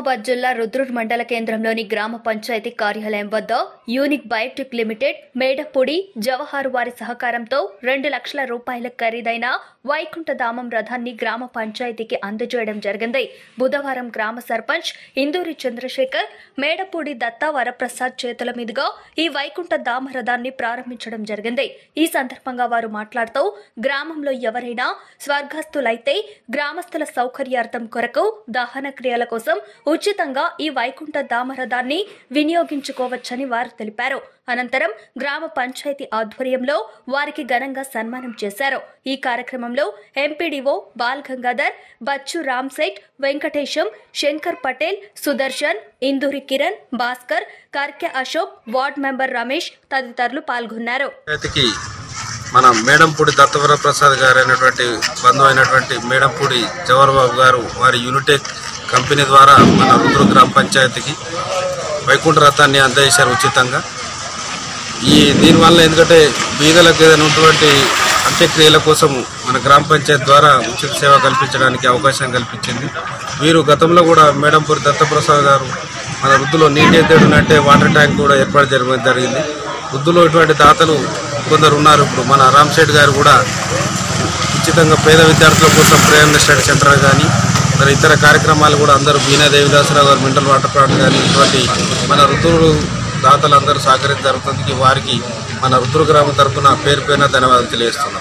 నిజామాబాద్ జిల్లా రుద్రూర్ మండల కేంద్రంలోని గ్రామ పంచాయతీ కార్యాలయం వద్ద యూనిక్ బయోటెక్ లిమిటెడ్ మేడపూడి జవహారు వారి సహకారంతో రెండు లక్షల రూపాయల ఖరీదైన వైకుంఠధామం రథాన్ని గ్రామ పంచాయతీకి అందజేయడం జరిగింది బుధవారం గ్రామ సర్పంచ్ ఇందూరి చంద్రశేఖర్ మేడపూడి దత్తా వరప్రసాద్ చేతుల మీదుగా ఈ వైకుంఠ ధామ రథాన్ని ప్రారంభించడం జరిగింది ఈ సందర్భంగా వారు మాట్లాడుతూ గ్రామంలో ఎవరైనా స్వర్గస్థులైతే గ్రామస్తుల సౌకర్యార్థం కొరకు దహన క్రియల కోసం ఉచితంగా ఈ వైకుంఠ దామరథాన్ని వినియోగించుకోవచ్చని వారు తెలిపారు అనంతరం గ్రామ పంచాయతీ ఆధ్వర్యంలో వారికి ఘనంగా సన్మానం చేశారు ఈ కార్యక్రమంలో ఎంపీడీఓ బాల్ గంగాధర్ బచ్చు రామ్సెట్ వెంకటేశం శంకర్ పటేల్ సుదర్శన్ ఇందూరి కిరణ్ భాస్కర్ కర్కె అశోక్ వార్డ్ మెంబర్ రమేష్ తదితరులు పాల్గొన్నారు పంచాయతీకి మన మేడంపూడి దత్తవర ప్రసాద్ గారు అయినటువంటి బంధువు అయినటువంటి మేడంపూడి జవహర్ బాబు గారు వారి యూనిటెక్ కంపెనీ ద్వారా మన రుద్రు గ్రామ పంచాయతీకి వైకుంఠ రథాన్ని అందజేశారు ఉచితంగా ఈ దీనివల్ల ఎందుకంటే బీదలకు ఏదైనా ఉన్నటువంటి అంత్యక్రియల కోసం మన గ్రామ పంచాయతీ ద్వారా ఉచిత సేవ కల్పించడానికి అవకాశం కల్పించింది వీరు గతంలో కూడా మేడంపూరి దత్తప్రసాద్ గారు మన వృద్ధులో నీటి ఎద్దడు అంటే వాటర్ ట్యాంక్ కూడా ఏర్పాటు చేయడం జరిగింది వృద్ధులో ఇటువంటి దాతలు కొందరు ఉన్నారు ఇప్పుడు మన రామ్ శెట్టి గారు కూడా ఉచితంగా పేద విద్యార్థుల కోసం ప్రేరణ స్టడీ సెంటర్ కానీ మరి ఇతర కార్యక్రమాలు కూడా అందరూ బీనా దేవిదాసరావు గారు మినరల్ వాటర్ ప్లాంట్ కానీ ఇటువంటి మన ఋతువులు దాతలందరూ సహకరించి జరుగుతుంది వారికి మన రుద్ర గ్రామం తరఫున పేరు పేరున ధన్యవాదాలు తెలియజేస్తున్నాం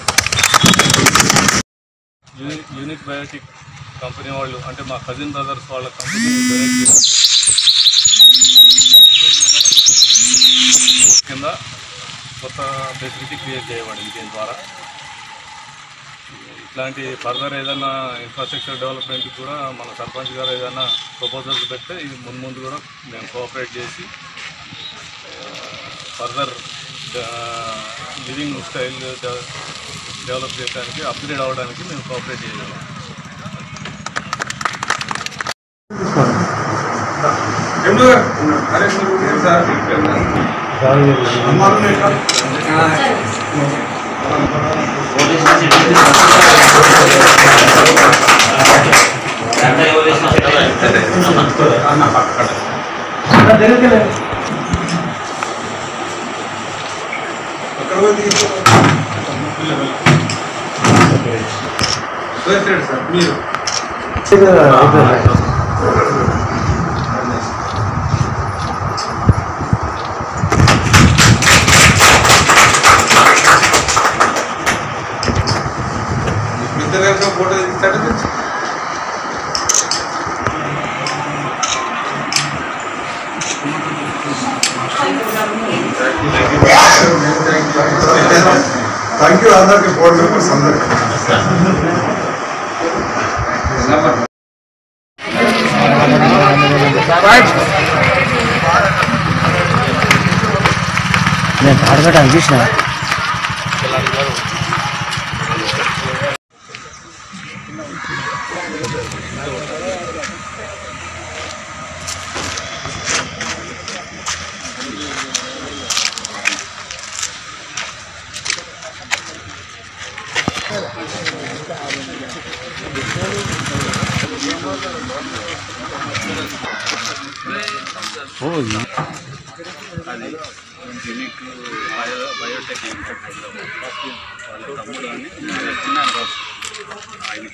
యూని యూనిక్ బయోటిక్ కంపెనీ వాళ్ళు అంటే మా కజిన్ బ్రదర్స్ వాళ్ళ కంపెనీ డొనేట్ చేసి కింద కొత్త ఫెసిలిటీ క్రియేట్ చేయబడింది దీని ద్వారా ఇట్లాంటి ఫర్దర్ ఏదైనా ఇన్ఫ్రాస్ట్రక్చర్ డెవలప్మెంట్ కూడా మన సర్పంచ్ గారు ఏదైనా ప్రపోజల్స్ పెడితే ఇది ముందు ముందు కూడా మేము కోఆపరేట్ చేసి ఫర్దర్ లివింగ్ స్టైల్ డెవలప్ చేయడానికి అప్గ్రేడ్ అవ్వడానికి మేము కోఆపరేట్ చేయగలం ఫోటో థ్యాంక్ యూ అందరికి బోర్డు మెంబర్స్ అందరికి నేను పాడగడానికి చూసిన అది unique bio biotech limited Hyderabad వాళ్ళ తమ్ముడు అని చిన్న రాసు ఆయన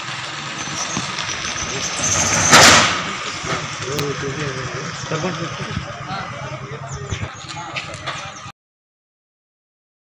సర్పంచ్